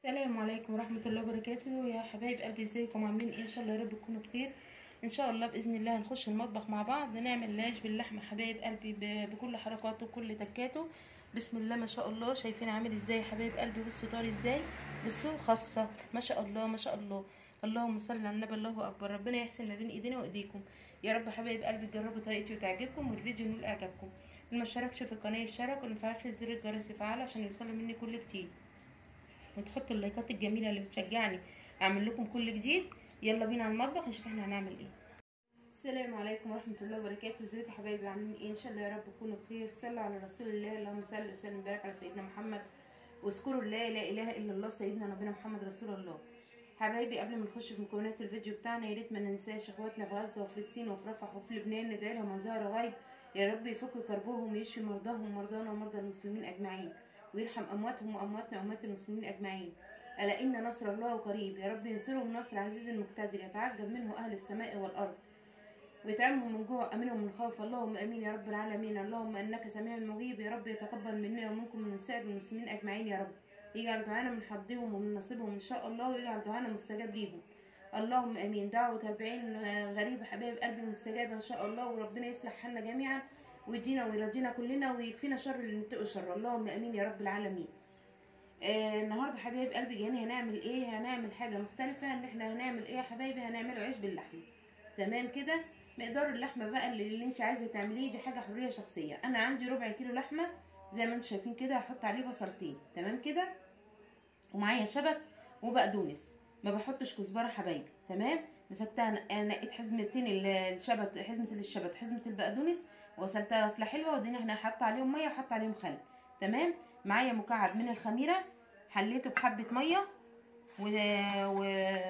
السلام عليكم ورحمة الله وبركاته يا حبايب قلبي ازيكم عاملين ايه ان شاء الله يا رب تكونوا بخير ان شاء الله باذن الله هنخش المطبخ مع بعض نعمل العيش باللحمة حبايب قلبي ب- بكل حركاته وكل تكاته بسم الله ما شاء الله شايفين عامل ازاي يا حبايب قلبي بصوا طار ازاي بصوا خاصة ما شاء الله ما شاء الله اللهم صل على النبي الله اكبر ربنا يحسن ما بين ايدينا وايديكم يا رب حبايب قلبي تجربوا طريقتي وتعجبكم والفيديو ينال اعجابكم اللي ما اشتركش في القناه يشترك واللي مفعلش زر الجرس يفعله عشان يوصله مني كل جديد وتحطوا اللايكات الجميله اللي بتشجعني اعمل لكم كل جديد يلا بينا على المطبخ نشوف احنا هنعمل ايه السلام عليكم ورحمه الله وبركاته ازيكم يا حبايبي عاملين ايه ان شاء الله يا رب تكونوا بخير صلوا على رسول الله اللهم صل وسلم وبارك على سيدنا محمد واذكروا الله لا اله الا الله سيدنا نبينا محمد رسول الله حبايبي قبل ما نخش في مكونات الفيديو بتاعنا يا ريت ما ننساش اخواتنا في غزه وفلسطين وفي رفح وفي لبنان ندعي لهم عن ظهر غيب يا رب يفك كربهم ويشفي مرضاهم ومرضانا ومرضى المسلمين اجمعين ويرحم امواتهم وامواتنا واموات المسلمين اجمعين الا ان نصر الله قريب يا رب ينصرهم نصر عزيز المقتدر يتعجب منه اهل السماء والارض ويطعمهم من جوع امنهم من خوف اللهم امين يا رب العالمين اللهم انك سميع مجيب يا رب يتقبل مننا ومنكم من سائر المسلمين اجمعين يا رب يجعل دعانا من حظهم ومن نصيبهم ان شاء الله ويجعل دعانا مستجاب ليهم اللهم امين دعوة أربعين غريب حبايب قلبي مستجابة ان شاء الله وربنا يصلح حالنا جميعا ويدينا ويرضينا كلنا ويكفينا شر اللي نتقوا شر اللهم امين يا رب العالمين آه النهارده حبايب قلبي جايين هنعمل ايه هنعمل حاجه مختلفه ان احنا هنعمل ايه يا حبايبي هنعمله عيش باللحمه تمام كده مقدار اللحمه بقى اللي, اللي انت عايزه تعمليه دي حاجه حريه شخصيه انا عندي ربع كيلو لحمه زي ما انتم شايفين كده هحط عليه بصلتين تمام كده ومعايا شبت وبقدونس ما بحطش كزبره حبايبي تمام مسكتها انا نقيت حزمتين الشبت حزمه الشبت وحزمه البقدونس وغسلتها غسله حلوه ودينا هنا حاطه عليهم ميه وحاطه عليهم خل تمام معايا مكعب من الخميره حليته بحبه ميه و... و...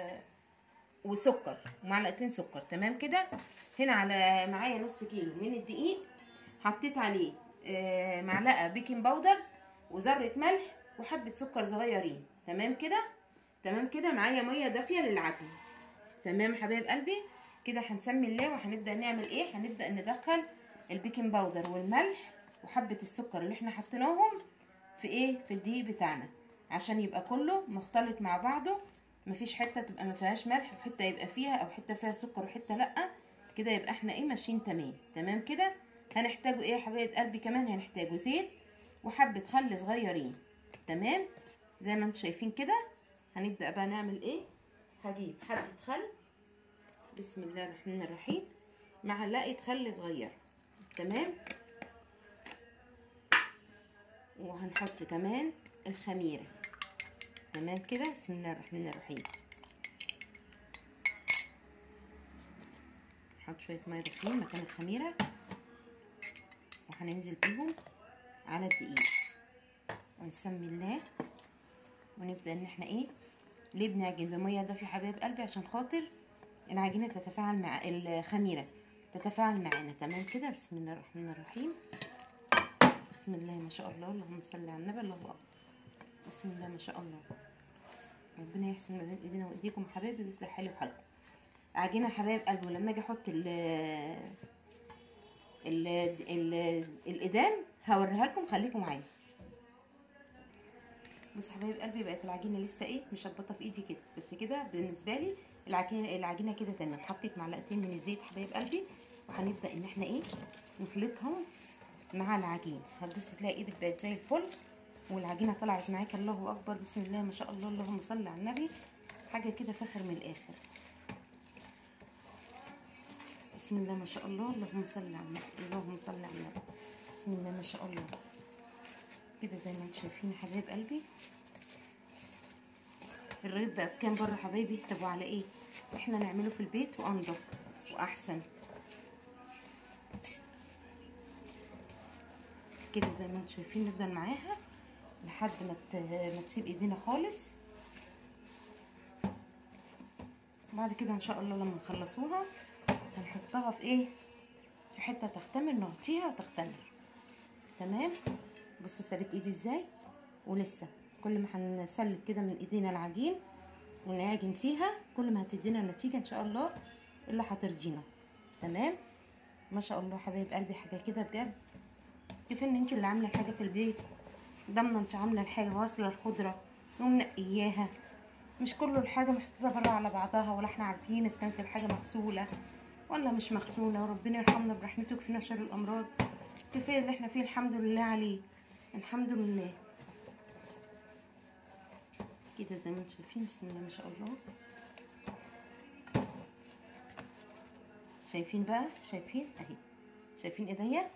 وسكر ومعلقتين سكر تمام كده هنا على معايا نص كيلو من الدقيق حطيت عليه آه، معلقه بيكنج باودر وذره ملح وحبه سكر صغيرين تمام كده تمام كده معايا ميه دافيه للعجن تمام يا حبايب قلبي كده هنسمي الله وهنبدا نعمل ايه هنبدا ندخل البيكنج باودر والملح وحبه السكر اللي احنا حطيناهم في ايه في الدقيق بتاعنا عشان يبقى كله مختلط مع بعضه مفيش حته تبقى ما فيهاش ملح وحته يبقى فيها او حته فيها سكر وحته لا كده يبقى احنا ايه ماشيين تمام تمام كده هنحتاجوا ايه يا حبايب قلبي كمان هنحتاجوا زيت وحبه خل صغيرين تمام زي ما انتم شايفين كده هنبدا بقى نعمل ايه هجيب حبه خل بسم الله الرحمن الرحيم معلقه خل صغيره تمام وهنحط كمان الخميره تمام كده بسم الله الرحمن الرحيم نحط شويه ميه دافيين مكان الخميره وهننزل بيهم على الدقيق ونسمي الله ونبدا ان احنا ايه ليه بنعجن بميه دافيه يا حبايب قلبي عشان خاطر العجينه تتفاعل مع الخميره تتفاعل معانا تمام كده بسم الله الرحمن الرحيم بسم الله ما شاء الله اللهم صل على النبي الله اكبر بسم الله ما شاء الله ربنا يحسن ما بين ايدينا وايديكم يا حبايبي ويصلح حالي وحالكم عجينه حبايب قلبي ولما اجي احط ال ال ال الادام هوريها لكم خليكم معايا بصوا حبايب قلبي بقت العجينه لسه ايه مشبطه في ايدي كده بس كده بالنسبه لي العجينه العجينه كده تمام حطيت معلقتين من الزيت حبايب قلبي وهنبدا ان احنا ايه نخلطهم مع العجين هتبص تلاقي ايدك بقت زي الفل والعجينه طلعت معاك الله اكبر بسم الله ما شاء الله اللهم صل على النبي حاجه كده فخر من الاخر بسم الله ما شاء الله اللهم صل على النبي اللهم صل على النبي بسم الله ما شاء الله كده زي ما انتم شايفين يا حبايب قلبي الرغيف بقى بكام بره حبايبي طب على ايه احنا نعمله في البيت وانضف واحسن كده زي ما انتم شايفين نفضل معاها لحد ما ما تسيب ايدينا خالص بعد كده ان شاء الله لما نخلصوها هنحطها في ايه في حته تختمر نغطيها وتختمر تمام بصوا سابت ايدي ازاي ولسه كل ما هنسلك كده من ايدينا العجين ونعجن فيها كل ما هتدينا نتيجه ان شاء الله اللي هترضينا تمام ما شاء الله حبايب قلبي حاجه كده بجد كيف ان انت اللي عامله حاجه في البيت ضامنه انت عامله الحاجه واصله الخضره ومنقياها مش كل الحاجه محطوطه بره على بعضها ولا احنا عارفين اذا كانت الحاجه مغسوله ولا مش مغسوله وربنا يرحمنا برحمته ويكفينا شر الامراض كفايه اللي احنا فيه الحمد لله عليه الحمد لله كده زي ما انتم شايفين بسم الله ما شاء الله شايفين بقى شايفين اهي شايفين ايديا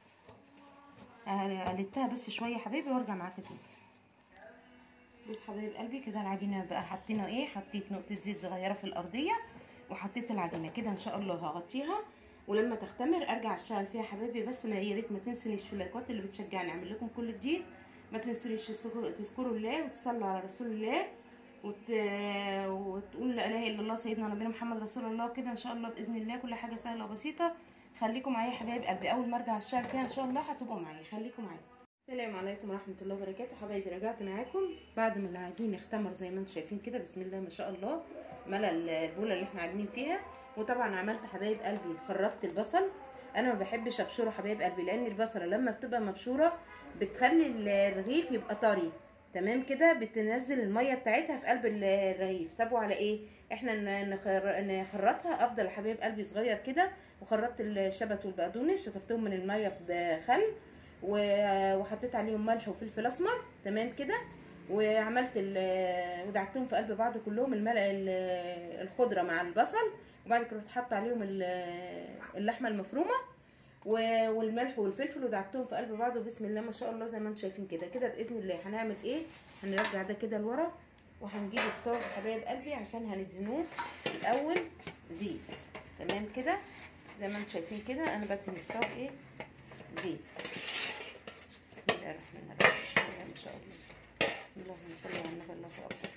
آه، قلبتها بس شويه يا حبيبي وارجع معاكم تاني بص حبايب قلبي كده العجينه بقى حطينا ايه حطيت نقطه زيت صغيره في الارضيه وحطيت العجينه كده ان شاء الله هغطيها ولما تختمر ارجع اشتغل فيها حبايبي بس ما يا ريت ما تنسونيش في اللايكات اللي بتشجعني اعمل لكم كل جديد ما تنسونيش تذكروا تذكروا الله وتصلوا على رسول الله وت... وتقول لا اله الا الله سيدنا نبينا محمد رسول الله كده ان شاء الله باذن الله كل حاجه سهله وبسيطه خليكم معايا يا حبايب قلبي اول ما ارجع اشتغل فيها ان شاء الله هتبقوا معايا خليكم معايا السلام عليكم ورحمه الله وبركاته حبايبي رجعت معاكم بعد ما العجين اختمر زي ما انتم شايفين كده بسم الله ما شاء الله ملا البوله اللي احنا عاملين فيها وطبعا عملت حبايب قلبي خرطت البصل انا ما بحبش ابشره حبايب قلبي لان البصله لما بتبقى مبشوره بتخلي الرغيف يبقى طري تمام كده بتنزل الميه بتاعتها في قلب الرغيف سابوا على ايه احنا نخر... نخرطها افضل يا حبايب قلبي صغير كده وخرطت الشبت والبقدونس شطفتهم من الميه بخل و... وحطيت عليهم ملح وفلفل اسمر تمام كده وعملت ال... ودعكتهم في قلب بعض كلهم الملق الخضره مع البصل وبعد كده رحت حاطه عليهم اللحمه المفرومه والملح والفلفل ودعكتهم في قلب بعض وبسم الله ما شاء الله زي ما انتم شايفين كده كده باذن الله هنعمل ايه هنرجع ده كده لورا وهنجيب الصاج حبايب قلبي عشان هندهنوه الاول زيت تمام كده زي ما انتم شايفين كده انا بدهن الصاج ايه زيت بسم الله الرحمن الرحيم بسم الله ما شاء الله اللهم صل على النبي الله اكبر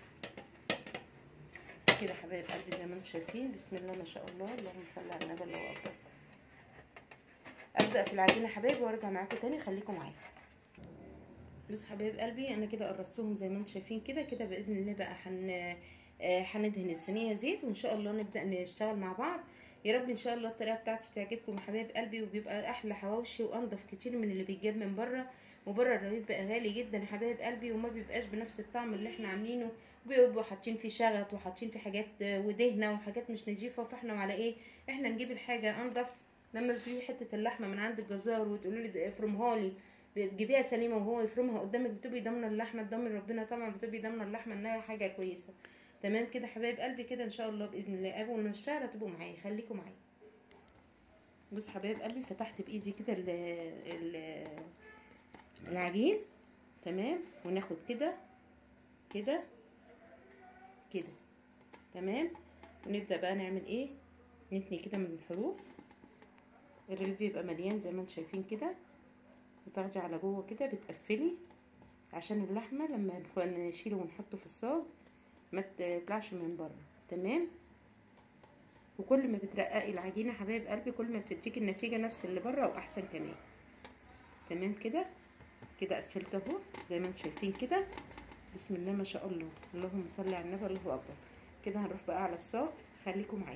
كده حبايب قلبي زي ما انتم شايفين بسم الله ما شاء الله اللهم صل على النبي الله اكبر ابدا في العجينه حبايبي وارجع معاكم تاني خليكم معايا بصوا حبايب قلبي انا كده قرصتهم زي ما انتم شايفين كده كده باذن الله بقى هن هندهن الصينيه زيت وان شاء الله نبدا نشتغل مع بعض يا رب ان شاء الله الطريقه بتاعتي تعجبكم يا حبايب قلبي وبيبقى احلى حواوشي وانضف كتير من اللي بيتجاب من بره وبره الرغيف بقى غالي جدا يا حبايب قلبي وما بيبقاش بنفس الطعم اللي احنا عاملينه بيبقوا حاطين فيه شغط وحاطين فيه حاجات ودهنه وحاجات مش نظيفه فاحنا على ايه احنا نجيب الحاجه انضف لما بتجيبي حته اللحمه من عند الجزار وتقولي لي افرمها لي بتجيبيها سليمه وهو يفرمها قدامك بتبقي ضامنه اللحمه تضمن ربنا طبعا بتبقي ضامنه اللحمه انها حاجه كويسه تمام كده حبايب قلبي كده ان شاء الله باذن الله اول ما نشتغل هتبقوا معايا خليكم معايا بص حبايب قلبي فتحت بايدي كده ال ال العجين تمام وناخد كده كده كده تمام ونبدا بقى نعمل ايه نتني كده من الحروف الرغيف بيبقى مليان زي ما انتم شايفين كده وتاخدي على جوه كده بتقفلي عشان اللحمه لما نشيله ونحطه في الصاج ما تطلعش من بره تمام وكل ما بترققي العجينه حبايب قلبي كل ما بتديكي النتيجه نفس اللي بره واحسن كمان تمام كده كده قفلت اهو زي ما انتم شايفين كده بسم الله ما شاء الله اللهم صل على النبي الله اكبر كده هنروح بقى على الصاج خليكم معايا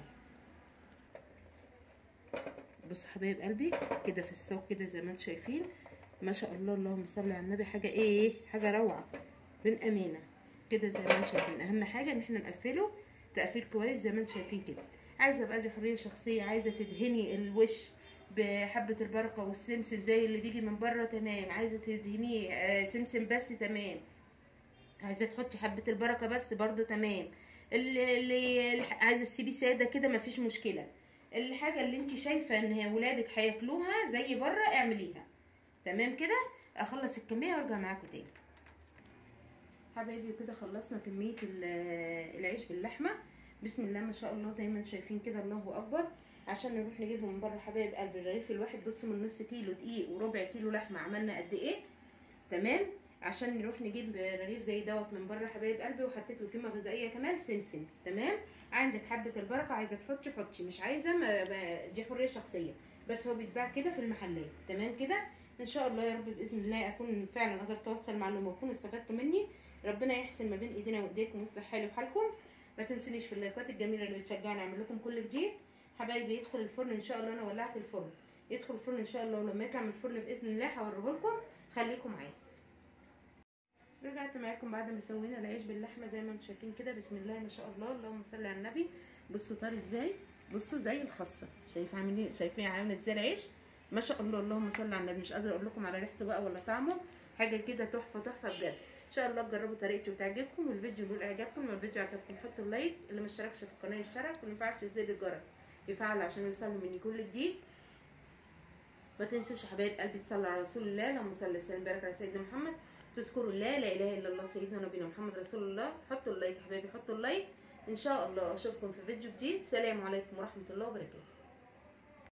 بصوا حبايب قلبي كده في السوق كده زي ما انتم شايفين ما شاء الله اللهم صل على النبي حاجه ايه حاجه روعه بين امينه كده زي ما انتم شايفين اهم حاجه ان احنا نقفله تقفيل كويس زي ما انتم شايفين كده عايزه بقى دي حريه شخصيه عايزه تدهني الوش بحبه البركه والسمسم زي اللي بيجي من بره تمام عايزه تدهنيه آه سمسم بس تمام عايزه تحطي حبه البركه بس برضو تمام اللي, اللي عايزه تسيبي ساده كده مفيش مشكله الحاجه اللي انت شايفه ان ولادك هياكلوها زي بره اعمليها تمام كده اخلص الكميه وارجع معاكم تاني حبايبي كده خلصنا كميه العيش باللحمه بسم الله ما شاء الله زي ما انتم شايفين كده الله اكبر عشان نروح نجيبهم من بره حبايب قلب الرغيف الواحد بص من نص كيلو دقيق وربع كيلو لحمه عملنا قد ايه تمام عشان نروح نجيب رغيف زي دوت من بره حبايب قلبي وحطيت له قيمه غذائيه كمان سمسم تمام عندك حبه البركه عايزه تحطي حطي مش عايزه ما دي حريه شخصيه بس هو بيتباع كده في المحلات تمام كده ان شاء الله يا رب باذن الله اكون فعلا قدرت اوصل معلومه واكونوا استفدتوا مني ربنا يحسن ما بين ايدينا وايديكم ويصلح حالي وحالكم ما تنسونيش في اللايكات الجميله اللي بتشجعني اعمل لكم كل جديد حبايبي يدخل الفرن ان شاء الله انا ولعت الفرن يدخل الفرن ان شاء الله ولما يطلع من الفرن باذن الله هوريه لكم خليكم معايا رجعت معاكم بعد ما سوينا العيش باللحمه زي ما انتم شايفين كده بسم الله ما شاء الله اللهم صل على النبي بصوا طار ازاي بصوا زي الخاصه شايف عامل ايه شايفين عامل ازاي العيش ما شاء الله اللهم صل على النبي مش قادره اقول لكم على ريحته بقى ولا طعمه حاجه كده تحفه تحفه بجد ان شاء الله تجربوا طريقتي وتعجبكم والفيديو يقول اعجابكم لو الفيديو عجبكم حطوا لايك اللي ما اشتركش في القناه يشترك واللي ما يفعلش زر الجرس يفعل عشان يوصلوا مني كل جديد ما تنسوش يا حبايب قلبي تصلوا على رسول الله اللهم صل وسلم وبارك على سيدنا محمد تذكروا الله لا اله الا الله سيدنا نبينا محمد رسول الله حطوا اللايك يا حبايبي حطوا اللايك ان شاء الله اشوفكم في فيديو جديد سلام عليكم ورحمه الله وبركاته